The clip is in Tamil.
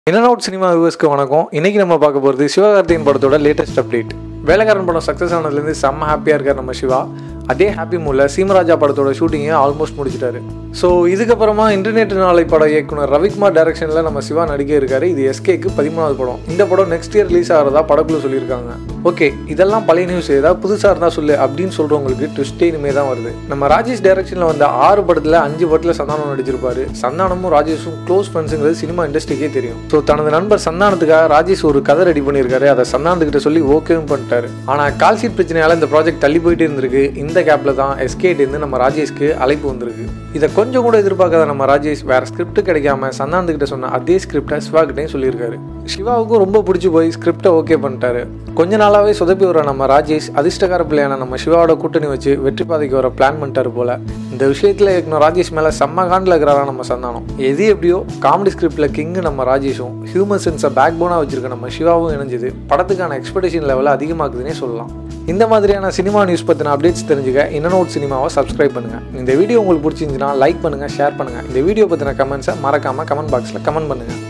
இன் அவுட் சினிமா வியூவர்ஸ்க்கு வணக்கம் இன்னைக்கு நம்ம பார்க்க போகிறது சிவகார்த்திகேயன் படத்தோட லேட்டஸ்ட் அப்டேட் வேலைக்காரன் படம் சக்ஸஸ் ஆனதுலேருந்து செம்ம ஹாப்பியாக இருக்கார் நம்ம சிவா அதே ஹாப்பி மூல சீமராஜா படத்தோட ஷூட்டிங்கை ஆல்மோஸ்ட் முடிச்சிட்டாரு ஸோ இதுக்கப்புறமா இன்டர்நெட் நாளை பட இயக்குனர் ரவிக்குமார் டைரக்ஷனில் நம்ம சிவா நடிக்க இருக்காரு இது எஸ்கேக்கு பதிமூணாவது படம் இந்த படம் நெக்ஸ்ட் இயர் ரிலீஸ் ஆகிறதா படக்குழு சொல்லியிருக்காங்க ஓகே இதெல்லாம் பழைய நியூஸ் ஏதாவது புதுசாக இருந்தால் சொல்லு அப்படின்னு சொல்கிறவங்களுக்கு ட்விஸ்டே இனிமே தான் வருது நம்ம ராஜேஷ் டைரக்ஷனில் வந்த ஆறு படத்தில் அஞ்சு படத்தில் சந்தானம் நடிச்சிருப்பாரு சந்தானமும் ராஜேஷும் க்ளோஸ் ஃப்ரெண்ட்ஸுங்கிறது சினிமா இண்டஸ்ட்ரிக்கே தெரியும் ஸோ தனது நண்பர் சந்தானத்துக்காக ராஜேஷ் ஒரு கதை ரெடி பண்ணியிருக்காரு அதை சந்தானத்துக்கிட்ட சொல்லி ஓகேவும் பண்ணிட்டாரு ஆனால் கால் ஷீட் பிரச்சனையால இந்த ப்ராஜெக்ட் தள்ளி போயிட்டு இருந்திருக்கு இந்த கேப்பில் தான் எஸ்கேட்டேருந்து நம்ம ராஜேஷ்க்கு அழைப்பு வந்திருக்கு இதை கொஞ்சம் கூட எதிர்பார்க்காத நம்ம ராஜேஷ் வேற ஸ்கிரிப்ட் கிடைக்காம சந்தானத்துக்கிட்ட சொன்ன அதே ஸ்கிரிப்டை சிவாகிட்டையும் சொல்லியிருக்காரு சிவாவுக்கும் ரொம்ப பிடிச்சி போய் ஸ்கிரிப்டை ஓகே பண்ணிட்டாரு கொஞ்ச நாளாவே சொதப்பி வர நம்ம ராஜேஷ் அதிர்ஷ்டக்கார பிள்ளையான நம்ம சிவாவோட கூட்டணி வச்சு வெற்றி பாதைக்கு வர பிளான் பண்ணிட்டாரு போல இந்த விஷயத்துல இயக்குனர் ராஜேஷ் மேல செம்ம காண்டில் இருக்கிறாரா நம்ம சந்தானம் எது எப்படியோ காமெடி ஸ்கிரிப்ட்ல கிங்கு நம்ம ராஜேஷும் ஹியூமன் சென்ஸை பேக் போனா வச்சிருக்க நம்ம சிவாவும் இணைஞ்சது படத்துக்கான எக்ஸ்பெக்டேஷன் லெவலை அதிகமாக்குதுன்னே சொல்லலாம் இந்த மாதிரியான சினிமா நியூஸ் பற்றின அப்டேட்ஸ் தெரிஞ்சுக்க இன்னனோட் சினிமாவை சப்ஸ்கிரைப் பண்ணுங்க இந்த வீடியோ உங்களுக்கு பிடிச்சிருந்துச்சுன்னா லைக் பண்ணுங்க ஷேர் பண்ணுங்க இந்த வீடியோ பற்றின கமெண்ட்ஸை மறக்காம கமெண்ட் பாக்ஸில் கமெண்ட் பண்ணுங்க